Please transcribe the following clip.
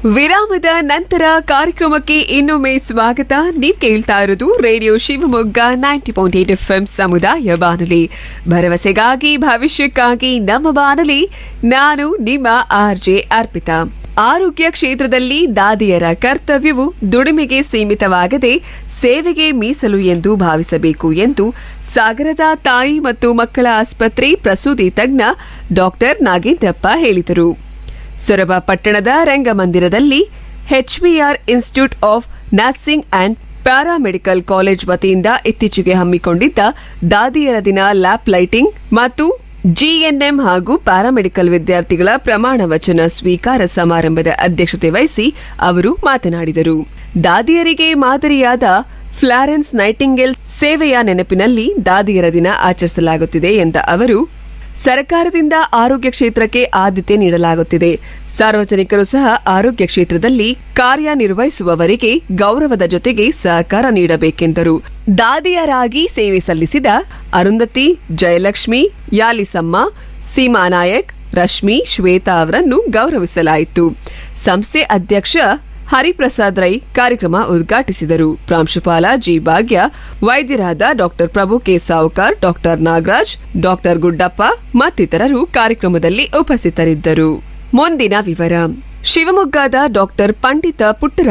ವಿರಾಮದ ನಂತರ ಕಾರ್ಯಕ್ರಮಕ್ಕೆ ಇನ್ನೊಮ್ಮೆ ಸ್ವಾಗತ ನೀವ್ ಕೇಳ್ತಾ ಇರೋದು radio Shivamogga ninety point eight F ಸಮುದಾಯ ಬಾನುಲಿ ಭರವಸೆಗಾಗಿ ಭವಿಷ್ಯಕ್ಕಾಗಿ ನಮ್ಮ ಬಾನುಲಿ ನಾನು ನಿಮ್ಮ ಆರ್ ಜೆ ಅರ್ಪಿತಾ ಆರೋಗ್ಯ ಕ್ಷೇತ್ರದಲ್ಲಿ ದಾದಿಯರ ಕರ್ತವ್ಯವು ದುಡಿಮೆಗೆ ಸೀಮಿತವಾಗದೆ ಸೇವೆಗೆ ಮೀಸಲು ಎಂದು ಭಾವಿಸಬೇಕು ಎಂದು ಸಾಗರದ ತಾಯಿ ಮತ್ತು ಮಕ್ಕಳ ಆಸ್ಪತ್ರೆ ಪ್ರಸೂತಿ ತಜ್ಞ ಡಾಕ್ಟರ್ ನಾಗೇಂದ್ರಪ್ಪ ಹೇಳಿದರು ಸೊರಬ ಪಟ್ಟಣದ ರಂಗಮಂದಿರದಲ್ಲಿ HBR institute of nursing and paramedical college ವತಿಯಿಂದ ಇತ್ತೀಚೆಗೆ ಹಮ್ಮಿಕೊಂಡಿದ್ದ ದಾದಿಯರ ದಿನ ಲ್ಯಾಪ್ ಲೈಟಿಂಗ್ ಮತ್ತು ಜಿಎನ್ಎಂ ಹಾಗೂ ಪ್ಯಾರಾಮೆಡಿಕಲ್ ವಿದ್ಯಾರ್ಥಿಗಳ ಪ್ರಮಾಣ ವಚನ ಸ್ವೀಕಾರ ಸಮಾರಂಭದ ಅಧ್ಯಕ್ಷತೆ ವಹಿಸಿ ಅವರು ಮಾತನಾಡಿದರು ದಾದಿಯರಿಗೆ ಮಾದರಿಯಾದ ಫ್ಲಾರೆನ್ಸ್ ನೈಟಿಂಗೇಲ್ ಸೇವೆಯ ನೆನಪಿನಲ್ಲಿ ದಾದಿಯರ ದಿನ ಆಚರಿಸಲಾಗುತ್ತಿದೆ ಎಂದ ಅವರು ಸರ್ಕಾರದಿಂದ ಆರೋಗ್ಯ ಕ್ಷೇತ್ರಕ್ಕೆ ಆದ್ಯತೆ ನೀಡಲಾಗುತ್ತಿದೆ ಸಾರ್ವಜನಿಕರು ಸಹ ಆರೋಗ್ಯ ಕ್ಷೇತ್ರದಲ್ಲಿ ಕಾರ್ಯನಿರ್ವಹಿಸುವವರಿಗೆ ಗೌರವದ ಜೊತೆಗೆ ಸಹಕಾರ ನೀಡಬೇಕೆಂದರು ದಾದಿಯರಾಗಿ ಸೇವೆ ಸಲ್ಲಿಸಿದ ಅರುಂಧತಿ ಜಯಲಕ್ಷ್ಮಿ ಯಾಲಿಸಮ್ಮ ಸೀಮಾ ನಾಯಕ್ ರಶ್ಮಿ ಶ್ವೇತಾ ಅವರನ್ನು ಗೌರವಿಸಲಾಯಿತು ಸಂಸ್ಥೆ ಅಧ್ಯಕ್ಷ ಹರಿಪ್ರಸಾದ್ ರೈ ಕಾರ್ಯಕ್ರಮ ಉದ್ಘಾಟಿಸಿದರು ಪ್ರಾಂಶುಪಾಲ ಜಿ ಭಾಗ್ಯ ವೈದ್ಯರಾದ doctor Prabhu K Savukar doctor Nagaraj doctor Guddappa ಮತ್ತಿತರರು ಕಾರ್ಯಕ್ರಮದಲ್ಲಿ ಉಪಸ್ಥಿತರಿದ್ದರು ಮುಂದಿನ ವಿವರ ಶಿವಮೊಗ್ಗದ ಡಾಕ್ಟರ್ ಪಂಡಿತ ಪುಟ್ಟರಾಜ